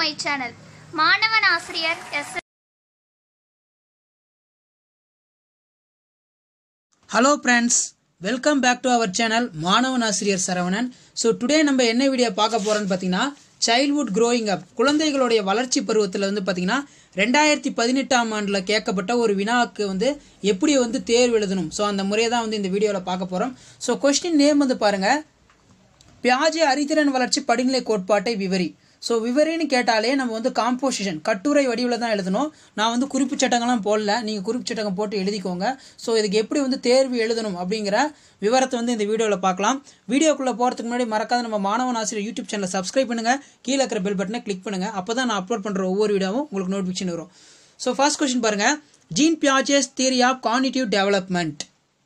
my channel மாணவன் ஆசிரியர் yes hello friends welcome back to our channel மாணவன் ஆசிரியர் சரவணன் ஸோ டுடே நம்ம என்ன வீடியோ பார்க்க போகிறோம்னு பார்த்தீங்கன்னா சைல்ட்ஹுட் க்ரோயிங் அப் குழந்தைகளுடைய வளர்ச்சி பருவத்தில் வந்து பார்த்தீங்கன்னா ரெண்டாயிரத்தி பதினெட்டாம் ஆண்டில் கேட்கப்பட்ட ஒரு வினாவுக்கு வந்து எப்படி வந்து தேர்வு எழுதணும் ஸோ அந்த முறையை தான் வந்து இந்த வீடியோவில் பார்க்க போகிறோம் ஸோ கொஸ்டின் நேம் வந்து பாருங்கள் பியாஜே அறிதிறன் வளர்ச்சி படிநிலை கோட்பாட்டை விவரி ஸோ விவரின்னு கேட்டாலே நம்ம வந்து காம்போசிஷன் கட்டுரை வடிவில் தான் எழுதணும் நான் வந்து குறிப்பு சட்டங்கள்லாம் போடல நீங்கள் குறிப்பு சட்டங்கள் போட்டு எழுதிக்கோங்க ஸோ இதுக்கு எப்படி வந்து தேர்வு எழுதணும் அப்படிங்கிற விவரத்தை வந்து இந்த வீடியோவில் பார்க்கலாம் வீடியோக்குள்ளே போகிறதுக்கு முன்னாடி மறக்காத நம்ம மாணவன் ஆசிரியர் யூடியூப் சேனலை சப்ஸ்கிரைப் பண்ணுங்கள் கீழே இருக்கிற பெல் பட்டனை கிளிக் பண்ணுங்கள் அப்போ தான் நான் அப்லோட் பண்ணுற ஒவ்வொரு வீடியோவும் உங்களுக்கு நோட்டிஃபிகேஷன் வரும் ஸோ ஃபர்ஸ்ட் கொஸ்டின் பாருங்கள் Jean Piaget's theory of cognitive development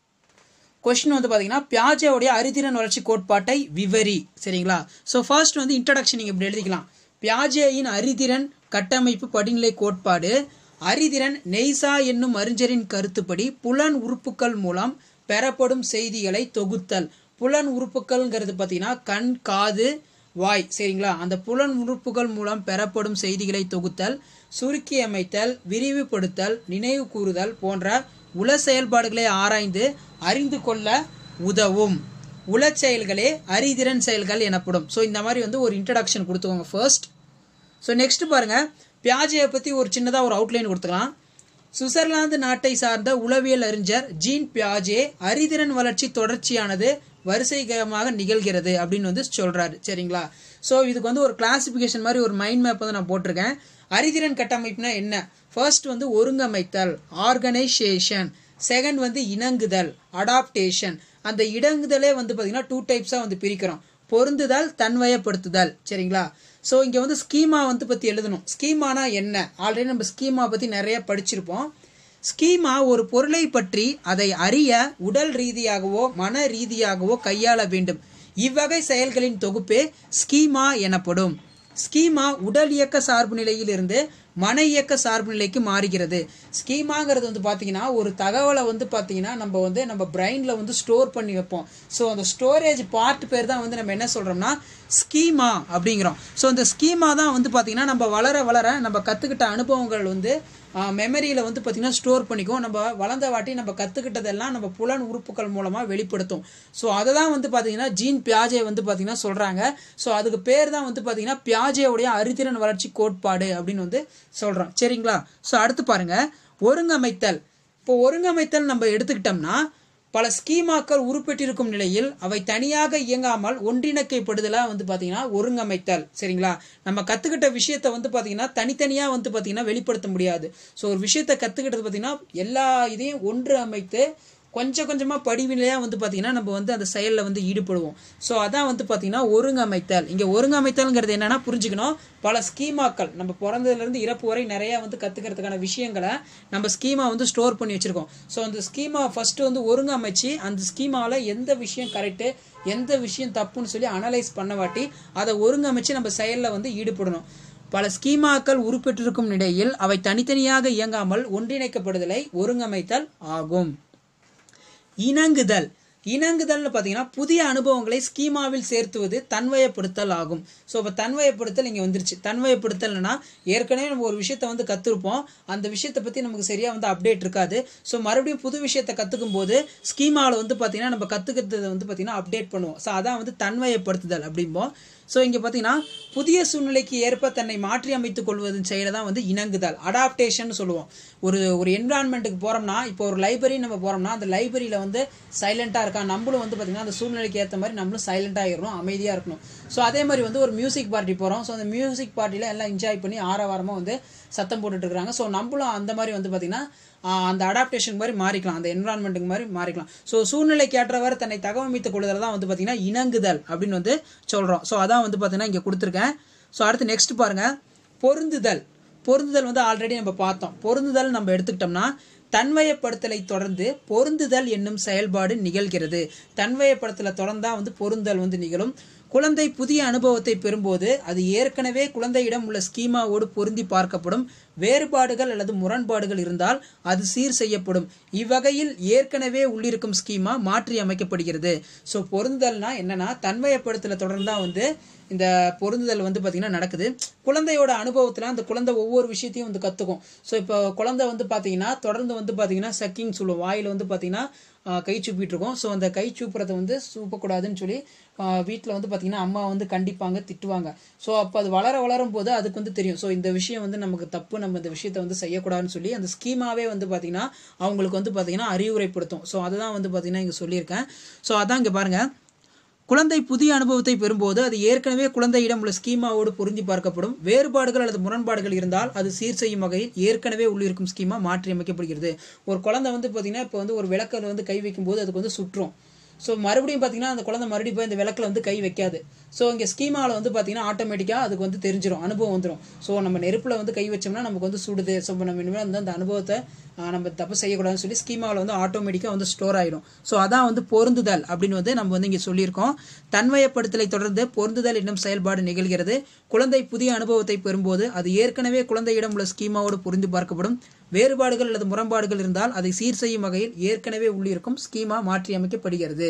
question வந்து பார்த்தீங்கன்னா பியாஜேவுடைய அறிதிறன் வளர்ச்சி கோட்பாட்டை விவரி சரிங்களா ஸோ ஃபர்ஸ்ட் வந்து இன்ட்ரடக்ஷன் நீங்கள் இப்படி எழுதிக்கலாம் பியாஜேயின் அறிதிறன் கட்டமைப்பு படிநிலை கோட்பாடு அறிதிறன் நெய்சா என்னும் அறிஞரின் கருத்துப்படி புலன் உறுப்புகள் மூலம் பெறப்படும் செய்திகளை தொகுத்தல் புலன் உறுப்புகள்ங்கிறது பார்த்தீங்கன்னா கண் காது வாய் சரிங்களா அந்த புலன் உறுப்புகள் மூலம் பெறப்படும் செய்திகளை தொகுத்தல் சுருக்கி அமைத்தல் விரிவுபடுத்தல் நினைவு கூறுதல் போன்ற உள செயல்பாடுகளை ஆராய்ந்து அறிந்து கொள்ள உதவும் உள செயல்களே அறிதிறன் செயல்கள் எனப்படும் ஸோ இந்த மாதிரி வந்து ஒரு இன்ட்ரடக்ஷன் கொடுத்துக்கோங்க ஃபர்ஸ்ட் ஸோ நெக்ஸ்ட் பாருங்க பியாஜியை பற்றி ஒரு சின்னதாக ஒரு அவுட்லைன் கொடுத்துக்கலாம் சுவிட்சர்லாந்து நாட்டை சார்ந்த உளவியல் அறிஞர் ஜீன் பியாஜே அறிதிறன் வளர்ச்சி தொடர்ச்சியானது வரிசைகரமாக நிகழ்கிறது அப்படின்னு வந்து சொல்றாரு சரிங்களா ஸோ இதுக்கு வந்து ஒரு கிளாசிபிகேஷன் மாதிரி ஒரு மைண்ட் மேப் வந்து நான் போட்டிருக்கேன் அறிதிறன் கட்டமைப்புனா என்ன ஃபர்ஸ்ட் வந்து ஒருங்கமைத்தல் ஆர்கனைசேஷன் செகண்ட் வந்து இணங்குதல் அடாப்டேஷன் அந்த இணங்குதலே வந்து பார்த்தீங்கன்னா டூ டைப்ஸாக வந்து பிரிக்கிறோம் பொருந்துதல் தன்வயப்படுத்துதல் சரிங்களா ஸோ இங்கே வந்து ஸ்கீமா வந்து பற்றி எழுதணும் ஸ்கீமானா என்ன ஆல்ரெடி நம்ம ஸ்கீமா பற்றி நிறைய படிச்சிருப்போம் ஸ்கீமா ஒரு பொருளை பற்றி அதை அறிய உடல் ரீதியாகவோ மன ரீதியாகவோ கையாள வேண்டும் இவ்வகை செயல்களின் தொகுப்பே ஸ்கீமா எனப்படும் ஸ்கீமா உடல் இயக்க சார்பு நிலையில் இருந்து மன இயக்க சார்பு நிலைக்கு மாறுகிறது ஸ்கீமாங்கிறது வந்து பார்த்தீங்கன்னா ஒரு தகவலை வந்து பார்த்தீங்கன்னா நம்ம வந்து நம்ம பிரெயினில் வந்து ஸ்டோர் பண்ணி வைப்போம் ஸோ அந்த ஸ்டோரேஜ் பார்ட் பேர் தான் வந்து நம்ம என்ன சொல்கிறோம்னா ஸ்கீமா அப்படிங்கிறோம் ஸோ அந்த ஸ்கீமா தான் வந்து பார்த்தீங்கன்னா நம்ம வளர வளர நம்ம கற்றுக்கிட்ட அனுபவங்கள் வந்து மெமரியில் வந்து பார்த்திங்கன்னா ஸ்டோர் பண்ணிக்கும் நம்ம வளர்ந்த வாட்டி நம்ம கற்றுக்கிட்டதெல்லாம் நம்ம புலன் உறுப்புகள் மூலமாக வெளிப்படுத்தும் ஸோ அதை தான் வந்து பார்த்திங்கன்னா ஜீன் பியாஜே வந்து பார்த்திங்கன்னா சொல்கிறாங்க ஸோ அதுக்கு பேர் தான் வந்து பார்த்திங்கன்னா பியாஜேவுடைய அறிதிறன் வளர்ச்சி கோட்பாடு அப்படின்னு வந்து சொல்கிறோம் சரிங்களா ஸோ அடுத்து பாருங்கள் ஒருங்கமைத்தல் இப்போ ஒருங்கமைத்தல் நம்ம எடுத்துக்கிட்டோம்னா பல ஸ்கீமாக்கள் உருப்பெற்றிருக்கும் நிலையில் அவை தனியாக இயங்காமல் ஒன்றிணைக்கப்படுதலாக வந்து பார்த்தீங்கன்னா ஒருங்கமைத்தல் சரிங்களா நம்ம கற்றுக்கிட்ட விஷயத்த வந்து பார்த்தீங்கன்னா தனித்தனியாக வந்து பார்த்தீங்கன்னா வெளிப்படுத்த முடியாது ஸோ ஒரு விஷயத்த கற்றுக்கிட்டது பார்த்தீங்கன்னா எல்லா இதையும் ஒன்று அமைத்து கொஞ்சம் கொஞ்சமாக படிவிலையாக வந்து பார்த்தீங்கன்னா நம்ம வந்து அந்த செயலில் வந்து ஈடுபடுவோம் ஸோ அதான் வந்து பார்த்தீங்கன்னா ஒருங்கமைத்தல் இங்கே ஒருங்கமைத்தல்ங்கிறது என்னன்னா புரிஞ்சுக்கணும் பல ஸ்கீமாக்கள் நம்ம பிறந்ததுலேருந்து இறப்பு வரை நிறையா வந்து கற்றுக்கிறதுக்கான விஷயங்களை நம்ம ஸ்கீமா வந்து ஸ்டோர் பண்ணி வச்சுருக்கோம் ஸோ அந்த ஸ்கீமா ஃபஸ்ட்டு வந்து ஒருங்கமைச்சு அந்த ஸ்கீமாவில் எந்த விஷயம் கரெக்டு எந்த விஷயம் தப்புன்னு சொல்லி அனலைஸ் பண்ண வாட்டி அதை ஒருங்கமைச்சு நம்ம செயலில் வந்து ஈடுபடணும் பல ஸ்கீமாக்கள் உருப்பெற்றிருக்கும் நிலையில் அவை தனித்தனியாக இயங்காமல் ஒன்றிணைக்கப்படுதலை ஒருங்கமைத்தல் ஆகும் இணங்குதல் இணங்குதல்னு பார்த்தீங்கன்னா புதிய அனுபவங்களை ஸ்கீமாவில் சேர்த்துவது தன்வயப்படுத்தல் ஆகும் ஸோ இப்போ தன்வயப்படுத்தல் இங்கே வந்துருச்சு தன்வயப்படுத்தல்னா ஏற்கனவே நம்ம ஒரு விஷயத்தை வந்து கற்றுருப்போம் அந்த விஷயத்தை பற்றி நமக்கு சரியாக வந்து அப்டேட் இருக்காது ஸோ மறுபடியும் புது விஷயத்தை கற்றுக்கும் போது ஸ்கீமாவில் வந்து பார்த்தீங்கன்னா நம்ம கற்றுக்கிறத வந்து பார்த்தீங்கன்னா அப்டேட் பண்ணுவோம் ஸோ அதான் வந்து தன்வயப்படுத்துதல் அப்படிம்போம் ஸோ இங்கே பார்த்தீங்கன்னா புதிய சூழ்நிலைக்கு ஏற்ப தன்னை மாற்றி அமைத்துக் கொள்வதன் செயலை தான் வந்து இணங்குதல் அடாப்டேஷன் சொல்லுவோம் ஒரு ஒரு என்விரான்மெண்ட்டுக்கு போகிறோம்னா இப்போ ஒரு லைப்ரரி நம்ம போகிறோம்னா அந்த லைப்ரரியில் வந்து சைலண்ட்டாக இருக்கா நம்மளும் வந்து பார்த்திங்கன்னா அந்த சூழ்நிலைக்கு ஏற்ற மாதிரி நம்மளும் சைலண்ட்டாக இருக்கணும் அமைதியாக இருக்கணும் ஸோ அதே மாதிரி வந்து ஒரு மியூசிக் பார்ட்டி போகிறோம் ஸோ அந்த மியூசிக் பார்ட்டியில் எல்லாம் என்ஜாய் பண்ணி ஆரவாரமாக வந்து சத்தம் போட்டுட்டு இருக்காங்க ஸோ நம்மளும் அந்த மாதிரி வந்து பார்த்திங்கன்னா அந்த அடாப்டேஷன் மாதிரி மாறிக்கலாம் அந்த என்விரான்மெண்ட்டுக்கு மாதிரி மாறிக்கலாம் ஸோ சூழ்நிலைக்கு ஏற்றவாறு தன்னை தகவமைத்துக் கொள்ளுதல் தான் வந்து பார்த்தீங்கன்னா இணங்குதல் அப்படின்னு வந்து சொல்கிறோம் ஸோ அதான் வந்து பார்த்தீங்கன்னா இங்கே கொடுத்துருக்கேன் ஸோ அடுத்து நெக்ஸ்ட் பாருங்கள் பொருந்துதல் பொருந்துதல் வந்து ஆல்ரெடி நம்ம பார்த்தோம் பொருந்துதல் நம்ம எடுத்துக்கிட்டோம்னா தன்வயப்படுத்தலை தொடர்ந்து பொருந்துதல் என்னும் செயல்பாடு நிகழ்கிறது தன்வயப்படுத்தலை தொடர்ந்தா வந்து பொருந்தல் வந்து நிகழும் குழந்தை புதிய அனுபவத்தை பெறும்போது அது ஏற்கனவே குழந்தையிடம் உள்ள ஸ்கீமாவோடு பொருந்தி பார்க்கப்படும் வேறுபாடுகள் அல்லது முரண்பாடுகள் இருந்தால் அது சீர் செய்யப்படும் இவ்வகையில் ஏற்கனவே உள்ளிருக்கும் ஸ்கீமா மாற்றி அமைக்கப்படுகிறது ஸோ பொருந்தல்னா என்னன்னா தன்மையப்படுத்தல தொடர்ந்து தான் வந்து இந்த பொருந்துதல் வந்து பார்த்திங்கன்னா நடக்குது குழந்தையோட அனுபவத்தில் அந்த குழந்தை ஒவ்வொரு விஷயத்தையும் வந்து கற்றுக்கும் ஸோ இப்போ குழந்தை வந்து பார்த்தீங்கன்னா தொடர்ந்து வந்து பார்த்தீங்கன்னா சக்கிங் சொல்லுவோம் வாயில் வந்து பார்த்தீங்கன்னா கை சூப்பிட்டு இருக்கோம் ஸோ அந்த கை சூப்புறதை வந்து சூப்பக்கூடாதுன்னு சொல்லி வீட்டில் வந்து பார்த்தீங்கன்னா அம்மா வந்து கண்டிப்பாங்க திட்டுவாங்க ஸோ அப்போ அது வளர வளரும் போது அதுக்கு வந்து தெரியும் ஸோ இந்த விஷயம் வந்து நமக்கு தப்பு நம்ம இந்த விஷயத்தை வந்து செய்யக்கூடாதுன்னு சொல்லி அந்த ஸ்கீமாவே வந்து பார்த்தீங்கன்னா அவங்களுக்கு வந்து பார்த்தீங்கன்னா அறிவுரைப்படுத்தும் ஸோ அதை தான் வந்து பார்த்தீங்கன்னா இங்கே சொல்லியிருக்கேன் ஸோ அதான் இங்கே பாருங்கள் குழந்தை புதிய அனுபவத்தை பெறும்போது அது ஏற்கனவே குழந்தையிடம் உள்ள ஸ்கீமாவோடு பொருந்தி பார்க்கப்படும் வேறுபாடுகள் அல்லது முரண்பாடுகள் இருந்தால் அது சீர் செய்யும் வகையில் ஏற்கனவே உள்ளிருக்கும் ஸ்கீமா மாற்றி அமைக்கப்படுகிறது ஒரு குழந்தை வந்து பார்த்தீங்கன்னா இப்போ வந்து ஒரு விளக்கில் வந்து கை வைக்கும்போது அதுக்கு வந்து சுற்றும் ஸோ மறுபடியும் பார்த்தீங்கன்னா அந்த குழந்தை மறுபடியும் போய் இந்த விளக்கில் வந்து கை வைக்காது ஸோ இங்கே ஸ்கீமாவில் வந்து பார்த்தீங்கன்னா ஆட்டோமேட்டிக்காக அதுக்கு வந்து தெரிஞ்சிடும் அனுபவம் வந்துடும் ஸோ நம்ம நெருப்பில் வந்து கை வச்சோம்னா நமக்கு வந்து சுடுது ஸோ நம்ம இனிமேல் வந்து அந்த அனுபவத்தை நம்ம தப்பு செய்யக்கூடாதுன்னு சொல்லி ஸ்கீமாவில் வந்து ஆட்டோமேட்டிக்காக வந்து ஸ்டோர் ஆகிடும் ஸோ அதான் வந்து பொருந்துதல் அப்படின்னு வந்து நம்ம வந்து இங்கே சொல்லியிருக்கோம் தன்வயப்படுத்தலை தொடர்ந்து பொருந்துதல் என்னும் செயல்பாடு நிகழ்கிறது குழந்தை புதிய அனுபவத்தை பெறும்போது அது ஏற்கனவே குழந்தையிடம் உள்ள ஸ்கீமாவோடு புரிந்து பார்க்கப்படும் வேறுபாடுகள் அல்லது முரண்பாடுகள் இருந்தால் அதை சீர் செய்யும் வகையில் ஏற்கனவே உள்ளிருக்கும் ஸ்கீமா மாற்றி அமைக்கப்படுகிறது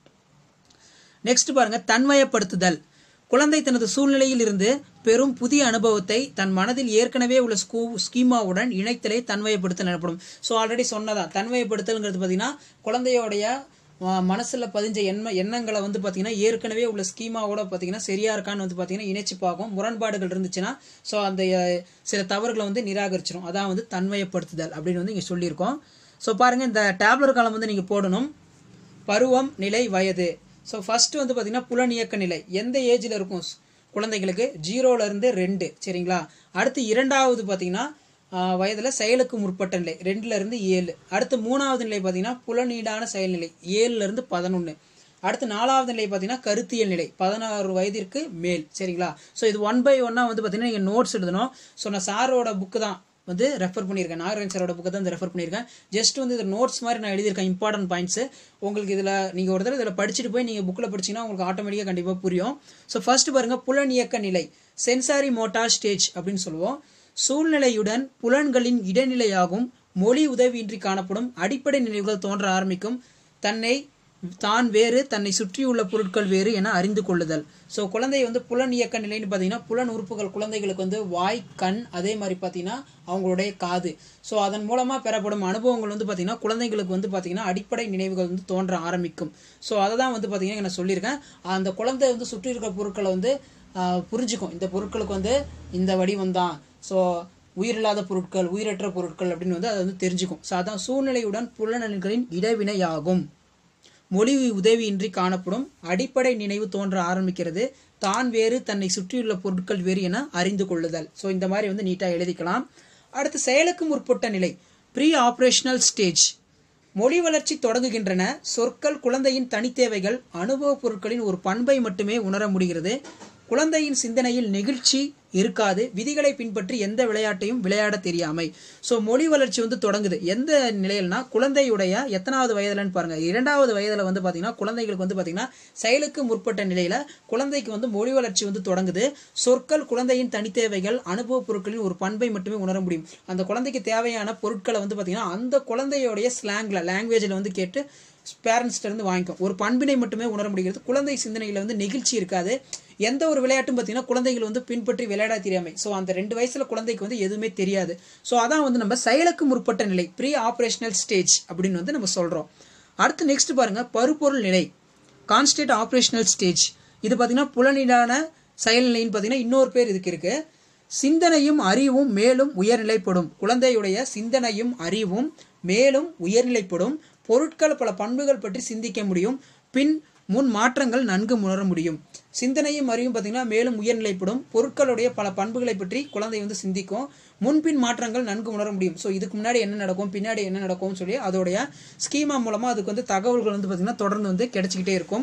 நெக்ஸ்ட் பாருங்க தன்வயப்படுத்துதல் குழந்தை தனது சூழ்நிலையில் இருந்து பெரும் புதிய அனுபவத்தை தன் மனதில் ஏற்கனவே உள்ள ஸ்கூ ஸ்கீமாவுடன் இணைத்தலை தன்வயப்படுத்தல் எனப்படும் ஸோ ஆல்ரெடி சொன்னதான் தன்வயப்படுத்தல்ங்கிறது பார்த்தீங்கன்னா குழந்தையோடைய மனசில் பதிஞ்ச எண்ண எண்ணங்களை வந்து பார்த்தீங்கன்னா ஏற்கனவே உள்ள ஸ்கீமாவோட பார்த்தீங்கன்னா சரியா இருக்கான்னு வந்து பார்த்தீங்கன்னா இணைச்சு பார்க்கும் முரண்பாடுகள் இருந்துச்சுன்னா ஸோ அந்த சில தவறுகளை வந்து நிராகரிச்சிடும் அதான் வந்து தன்வயப்படுத்துதல் அப்படின்னு வந்து இங்கே சொல்லியிருக்கோம் ஸோ பாருங்கள் இந்த டேப்லர் காலம் வந்து நீங்கள் போடணும் பருவம் நிலை வயது ஸோ ஃபஸ்ட்டு வந்து பார்த்தீங்கன்னா புலனியக்க நிலை எந்த ஏஜில் இருக்கும் குழந்தைகளுக்கு ஜீரோலேருந்து ரெண்டு சரிங்களா அடுத்து இரண்டாவது பார்த்தீங்கன்னா வயதில் செயலுக்கு முற்பட்ட நிலை ரெண்டுலேருந்து ஏழு அடுத்து மூணாவது நிலை பார்த்தீங்கன்னா புலனீடான செயல்நிலை ஏழுலேருந்து பதினொன்று அடுத்து நாலாவது நிலை பார்த்தீங்கன்னா கருத்தியல் நிலை பதினாறு வயதிற்கு மேல் சரிங்களா ஸோ இது ஒன் பை ஒன்னாக வந்து பார்த்தீங்கன்னா நீங்கள் நோட்ஸ் எழுதணும் ஸோ நான் சாரோட புக்கு தான் வந்து ரெஃபர் பண்ணியிருக்கேன் நாகராஜன் சாரோட புக்கை தான் ரெஃபர் பண்ணியிருக்கேன் ஜஸ்ட் வந்து இதில் நோட்ஸ் மாதிரி நான் எழுதியிருக்கேன் இம்பார்ட்டன்ட் பாயிண்ட்ஸ் உங்களுக்கு இதில் நீங்கள் ஒரு தடவை இதில் படிச்சுட்டு போய் நீங்கள் புக்கில் படிச்சிங்கன்னா உங்களுக்கு ஆட்டோமேட்டிக்காக கண்டிப்பாக புரியும் ஸோ ஃபர்ஸ்ட் பாருங்கள் புலனியக்க நிலை சென்சாரி மோட்டார் ஸ்டேஜ் அப்படின்னு சொல்லுவோம் சூழ்நிலையுடன் புலன்களின் இடைநிலையாகும் மொழி உதவியின்றி காணப்படும் அடிப்படை நினைவுகள் தோன்ற ஆரம்பிக்கும் தன்னை தான் வேறு தன்னை சுற்றியுள்ள பொருட்கள் வேறு என அறிந்து கொள்ளுதல் ஸோ குழந்தை வந்து புலன் இயக்க நிலைன்னு பார்த்தீங்கன்னா புலன் உறுப்புகள் குழந்தைகளுக்கு வந்து வாய் கண் அதே மாதிரி பார்த்தீங்கன்னா அவங்களுடைய காது ஸோ அதன் மூலமாக பெறப்படும் அனுபவங்கள் வந்து பார்த்தீங்கன்னா குழந்தைங்களுக்கு வந்து பார்த்தீங்கன்னா அடிப்படை நினைவுகள் வந்து தோன்ற ஆரம்பிக்கும் ஸோ அதை தான் வந்து பார்த்தீங்கன்னா நான் சொல்லியிருக்கேன் அந்த குழந்தை வந்து சுற்றி இருக்கிற பொருட்களை வந்து புரிஞ்சுக்கும் இந்த பொருட்களுக்கு வந்து இந்த வடிவம் தான் ஸோ உயிரில்லாத பொருட்கள் உயிரற்ற பொருட்கள் அப்படின்னு வந்து அதை வந்து தெரிஞ்சுக்கும் ஸோ அதான் சூழ்நிலையுடன் புலனல்களின் இடைவினையாகும் மொழி உதவியின்றி காணப்படும் அடிப்படை நினைவு தோன்ற ஆரம்பிக்கிறது தான் வேறு தன்னை சுற்றியுள்ள பொருட்கள் வேறு என அறிந்து கொள்ளுதல் ஸோ இந்த மாதிரி வந்து நீட்டாக எழுதிக்கலாம் அடுத்து செயலுக்கு முற்பட்ட நிலை ப்ரீ ஆப்ரேஷனல் ஸ்டேஜ் மொழி வளர்ச்சி தொடங்குகின்றன சொற்கள் குழந்தையின் தனித்தேவைகள் அனுபவப் பொருட்களின் ஒரு பண்பை மட்டுமே உணர முடிகிறது குழந்தையின் சிந்தனையில் நெகிழ்ச்சி இருக்காது விதிகளை பின்பற்றி எந்த விளையாட்டையும் விளையாட தெரியாமை ஸோ மொழி வளர்ச்சி வந்து தொடங்குது எந்த நிலையில்னா குழந்தையுடைய எத்தனாவது வயதுலன்னு பாருங்க இரண்டாவது வயதில் வந்து பார்த்தீங்கன்னா குழந்தைகளுக்கு வந்து பார்த்தீங்கன்னா செயலுக்கு முற்பட்ட நிலையில குழந்தைக்கு வந்து மொழி வளர்ச்சி வந்து தொடங்குது சொற்கள் குழந்தையின் தனித்தேவைகள் அனுபவ பொருட்களின் ஒரு பண்பை மட்டுமே உணர முடியும் அந்த குழந்தைக்கு தேவையான பொருட்களை வந்து பார்த்தீங்கன்னா அந்த குழந்தையோடைய ஸ்லாங்ல லாங்குவேஜில் வந்து கேட்டு பேரண்ட்ஸ்ட இருந்து வாங்கிக்கும் ஒரு பண்பினை மட்டுமே உணர முடிகிறது குழந்தை சிந்தனையில் வந்து நெகிழ்ச்சி இருக்காது எந்த ஒரு விளையாட்டும் பார்த்தீங்கன்னா குழந்தைகள் வந்து பின்பற்றி விளையாட தெரியாமை ஸோ அந்த ரெண்டு வயசுல குழந்தைக்கு வந்து எதுவுமே தெரியாது ஸோ அதான் வந்து நம்ம செயலுக்கு முற்பட்ட நிலை ப்ரீ ஆப்ரேஷனல் ஸ்டேஜ் அப்படின்னு வந்து நம்ம சொல்றோம் அடுத்து நெக்ஸ்ட் பாருங்க பருப்பொருள் நிலை கான்ஸ்டன்ட் ஆப்ரேஷனல் ஸ்டேஜ் இது பார்த்தீங்கன்னா புலனிலான செயல்நிலைன்னு பார்த்தீங்கன்னா இன்னொரு பேர் இதுக்கு இருக்கு சிந்தனையும் அறிவும் மேலும் உயர்நிலைப்படும் குழந்தையுடைய சிந்தனையும் அறிவும் மேலும் உயர்நிலைப்படும் பொருட்கள் பல பண்புகள் பற்றி சிந்திக்க முடியும் பின் முன் மாற்றங்கள் நன்கு உணர முடியும் சிந்தனையும் அறிவும் பார்த்தீங்கன்னா மேலும் உயர்நிலைப்படும் பொருட்களுடைய பல பண்புகளை பற்றி குழந்தை வந்து சிந்திக்கும் முன்பின் மாற்றங்கள் நன்கு உணர முடியும் ஸோ இதுக்கு முன்னாடி என்ன நடக்கும் பின்னாடி என்ன நடக்கும்னு சொல்லி அதோடைய ஸ்கீமா மூலமாக அதுக்கு வந்து தகவல்கள் வந்து பார்த்தீங்கன்னா தொடர்ந்து வந்து கிடைச்சிக்கிட்டே இருக்கும்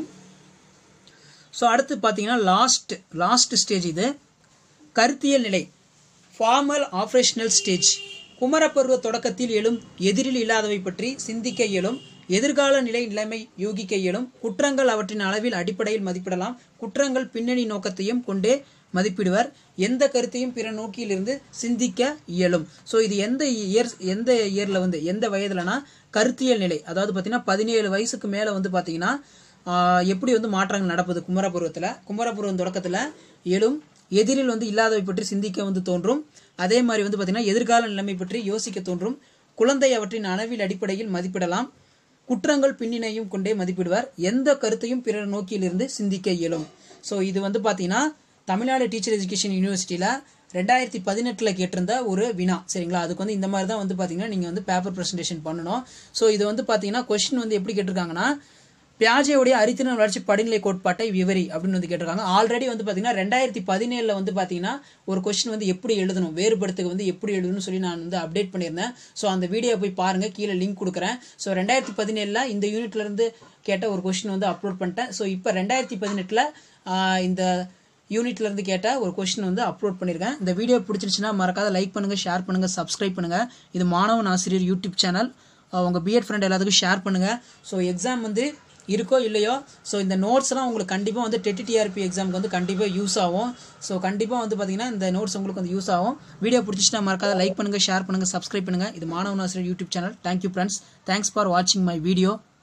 ஸோ அடுத்து பார்த்தீங்கன்னா லாஸ்ட் லாஸ்ட் ஸ்டேஜ் இது கருத்தியல் நிலை ஃபார்மல் ஆப்ரேஷனல் ஸ்டேஜ் குமரப்பருவ தொடக்கத்தில் எழும் எதிரில் இல்லாதவை பற்றி சிந்திக்க இயலும் எதிர்கால நிலை நிலைமை யூகிக்க இயலும் குற்றங்கள் அவற்றின் அளவில் அடிப்படையில் மதிப்பிடலாம் குற்றங்கள் பின்னணி நோக்கத்தையும் கொண்டே மதிப்பிடுவர் எந்த கருத்தையும் பிற நோக்கியிலிருந்து சிந்திக்க இயலும் ஸோ இது எந்த இயர் எந்த இயரில் வந்து எந்த வயதுலனா கருத்தியல் நிலை அதாவது பார்த்தீங்கன்னா பதினேழு வயசுக்கு மேலே வந்து பார்த்தீங்கன்னா ஆஹ், எப்படி வந்து மாற்றங்கள் நடப்பது குமரபருவத்தில் குமரபருவம் தொடக்கத்தில் எழும் எதிரில் வந்து இல்லாதவை பற்றி சிந்திக்க வந்து தோன்றும் அதே மாதிரி வந்து பார்த்தீங்கன்னா எதிர்கால நிலைமை பற்றி யோசிக்க தோன்றும் குழந்தை அவற்றின் அளவில் அடிப்படையில் மதிப்பிடலாம் குற்றங்கள் பின்னினையும் கொண்டே மதிப்பிடுவார் எந்த கருத்தையும் பிறர் நோக்கியிலிருந்து சிந்திக்க இயலும் ஸோ இது வந்து பார்த்தீங்கன்னா தமிழ்நாடு டீச்சர் எஜுகேஷன் யூனிவர்சிட்டியில் ரெண்டாயிரத்தி பதினெட்டில் கேட்டிருந்த ஒரு வினா சரிங்களா அதுக்கு வந்து இந்த மாதிரி தான் வந்து பார்த்தீங்கன்னா நீங்கள் வந்து பேப்பர் ப்ரெசன்டேஷன் பண்ணணும் ஸோ இது வந்து பார்த்தீங்கன்னா கொஸ்டின் வந்து எப்படி கேட்டிருக்காங்கன்னா பியாஜேவுடைய அறித்திறன் வளர்ச்சி படிநிலை கோட்பாட்டை விவரி அப்படின்னு வந்து கேட்டிருக்காங்க ஆல்ரெடி வந்து பார்த்தீங்கன்னா ரெண்டாயிரத்தி பதினேழில் வந்து பார்த்தீங்கன்னா ஒரு கொஸ்டின் வந்து எப்படி எழுதணும் வேறுபடுத்துக்கு வந்து எப்படி எழுதணும்னு சொல்லி நான் வந்து அப்டேட் பண்ணியிருந்தேன் ஸோ அந்த வீடியோ போய் பாருங்கள் கீழே லிங்க் கொடுக்குறேன் ஸோ ரெண்டாயிரத்தி பதினேழில் இந்த யூனிட்ல இருந்து கேட்ட ஒரு கொஸ்டின் வந்து அப்லோட் பண்ணிட்டேன் ஸோ இப்போ ரெண்டாயிரத்தி பதினெட்டில் இந்த யூனிட்ல இருந்து கேட்ட ஒரு கொஸ்டின் வந்து அப்லோட் பண்ணியிருக்கேன் இந்த வீடியோ பிடிச்சிருச்சுன்னா மறக்காத லைக் பண்ணுங்க ஷேர் பண்ணுங்க சப்ஸ்கிரைப் பண்ணுங்க இது மாணவன் ஆசிரியர் யூடியூப் சேனல் உங்கள் பிஎட் ஃப்ரெண்ட் எல்லாத்துக்கும் ஷேர் பண்ணுங்க ஸோ எக்ஸாம் வந்து இருக்கோ இல்லையோ ஸோ இந்த நோட்ஸ்லாம் உங்களுக்கு கண்டிப்பாக வந்து டெட் டிஆர்பி எக்ஸாமுக்கு வந்து கண்டிப்பாக யூஸ் ஆகும் ஸோ கண்டிப்பாக வந்து பார்த்தீங்கன்னா இந்த நோட்ஸ் உங்களுக்கு வந்து யூஸ் ஆகும் வீடியோ பிடிச்சிச்சுன்னா மறக்காத லைக் பண்ணுங்கள் ஷேர் பண்ணுங்கள் சப்ஸ்கிரைப் பண்ணுங்கள் இது மாணவன் ஆசிரியர் YouTube channel thank you friends thanks for வாட்சிங் மை வீடியோ